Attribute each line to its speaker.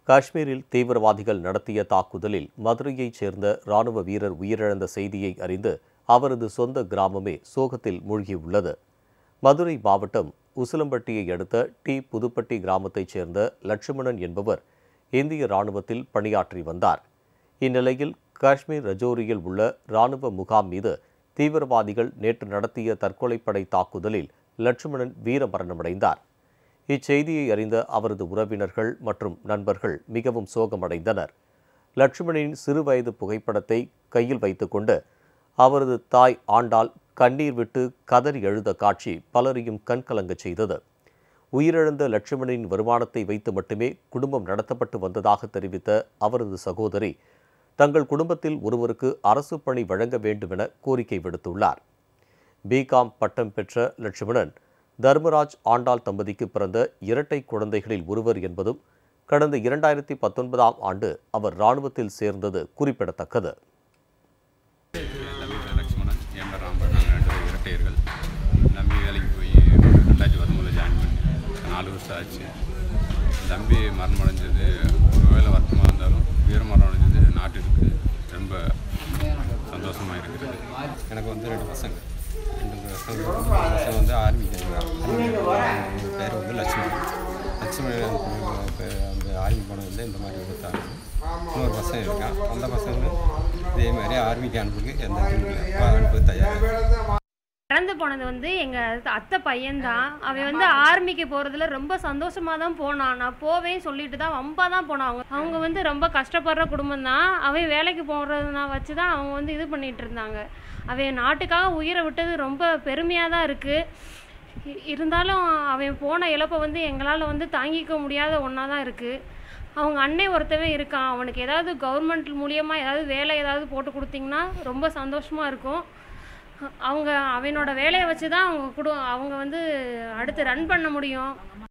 Speaker 1: காஷ்மீரில் தீவிரவாதிகள் நடத்திய தாக்குதலில் மதுரையைச் சேர்ந்த ராணுவ வீரர் உயிரிழந்த செய்தியை அறிந்து அவரது சொந்த கிராமமே சோகத்தில் மூழ்கியுள்ளது மதுரை மாவட்டம் உசிலம்பட்டியை அடுத்த டி புதுப்பட்டி கிராமத்தைச் சேர்ந்த லட்சுமணன் என்பவர் இந்திய ராணுவத்தில் பணியாற்றி வந்தார் இந்நிலையில் காஷ்மீர் ரஜோரியில் உள்ள ராணுவ முகாம் மீது தீவிரவாதிகள் நேற்று நடத்திய தற்கொலைப்படை தாக்குதலில் லட்சுமணன் வீரமரணமடைந்தார் இச்செய்தியை அறிந்த அவரது உறவினர்கள் மற்றும் நண்பர்கள் மிகவும் சோகமடைந்தனர் லட்சுமணனின் சிறுவயது புகைப்படத்தை கையில் வைத்துக்கொண்டு அவரது தாய் ஆண்டாள் கண்ணீர் விட்டு கதறி எழுத காட்சி பலரையும் கண்கலங்கச் செய்தது உயிரிழந்த லட்சுமணனின் வருமானத்தை வைத்து மட்டுமே குடும்பம் நடத்தப்பட்டு வந்ததாக தெரிவித்த அவரது சகோதரி தங்கள் குடும்பத்தில் ஒருவருக்கு அரசு பணி வழங்க வேண்டுமென கோரிக்கை விடுத்துள்ளார் பிகாம் பட்டம் பெற்ற லட்சுமணன் தர்மராஜ் ஆண்டாள் தம்பதிக்கு பிறந்த இரட்டை குழந்தைகளில் ஒருவர் என்பதும் கடந்த இரண்டாயிரத்தி பத்தொன்பதாம் ஆண்டு அவர் இராணுவத்தில் சேர்ந்தது குறிப்பிடத்தக்கது
Speaker 2: தம்பி பேர் லக்ஷ்மணன் என் பேர் ராம்பர் நாங்கள் ரெண்டு பேரும் இரட்டையர்கள் தம்பி வேலைக்கு போய் ரெண்டாயிரத்தி பத்தொம்பதில் ஜாயின் பண்ணி நாலு வருஷம் ஆச்சு தம்பி மரணம் அடைஞ்சது ஒரு வேலை வருத்தமாக இருந்தாலும் வீர மரணம் அடைஞ்சது நாட்டிற்கு ரொம்ப சந்தோஷமாக இருக்கிறது
Speaker 3: எனக்கு வந்து ரெண்டு பசங்க ரெண்டு பசங்க பசங்க வந்து ஆர்மி பேர் வந்து லட்சுமணன் லட்சுமணன் பேர் அந்த ஆர்மி பணம் வந்து இந்த மாதிரி கொடுத்தாங்க இன்னொரு பசங்க இருக்கான் அந்த பசங்க இதே மாதிரி ஆர்மிக்கு அனுப்புக்கு எந்த இதுவும் இல்லை அனுப்ப தயாராக
Speaker 4: இறந்து போனது வந்து எங்கள் அத்தை பையன்தான் அவன் வந்து ஆர்மிக்கு போகிறதுல ரொம்ப சந்தோஷமாக தான் போனான் நான் போவேன் சொல்லிட்டு தான் வம்பாக தான் போனான் அவங்க அவங்க வந்து ரொம்ப கஷ்டப்படுற குடும்பம் தான் அவன் வேலைக்கு போகிறதுனா வச்சு தான் அவங்க வந்து இது பண்ணிகிட்டு இருந்தாங்க அவன் நாட்டுக்காக உயிரை விட்டது ரொம்ப பெருமையாக தான் இருக்குது இருந்தாலும் அவன் போன இழப்பை வந்து எங்களால் வந்து தாங்கிக்க முடியாத ஒன்றா தான் இருக்குது அவங்க அண்ணன் ஒருத்தவன் இருக்கான் அவனுக்கு ஏதாவது கவர்மெண்ட் மூலியமாக ஏதாவது வேலை ஏதாவது போட்டு கொடுத்தீங்கன்னா ரொம்ப சந்தோஷமாக இருக்கும் அவங்க அவனோட வேலையை வச்சு தான் அவங்க குடு அவங்க வந்து அடுத்து ரன் பண்ண முடியும்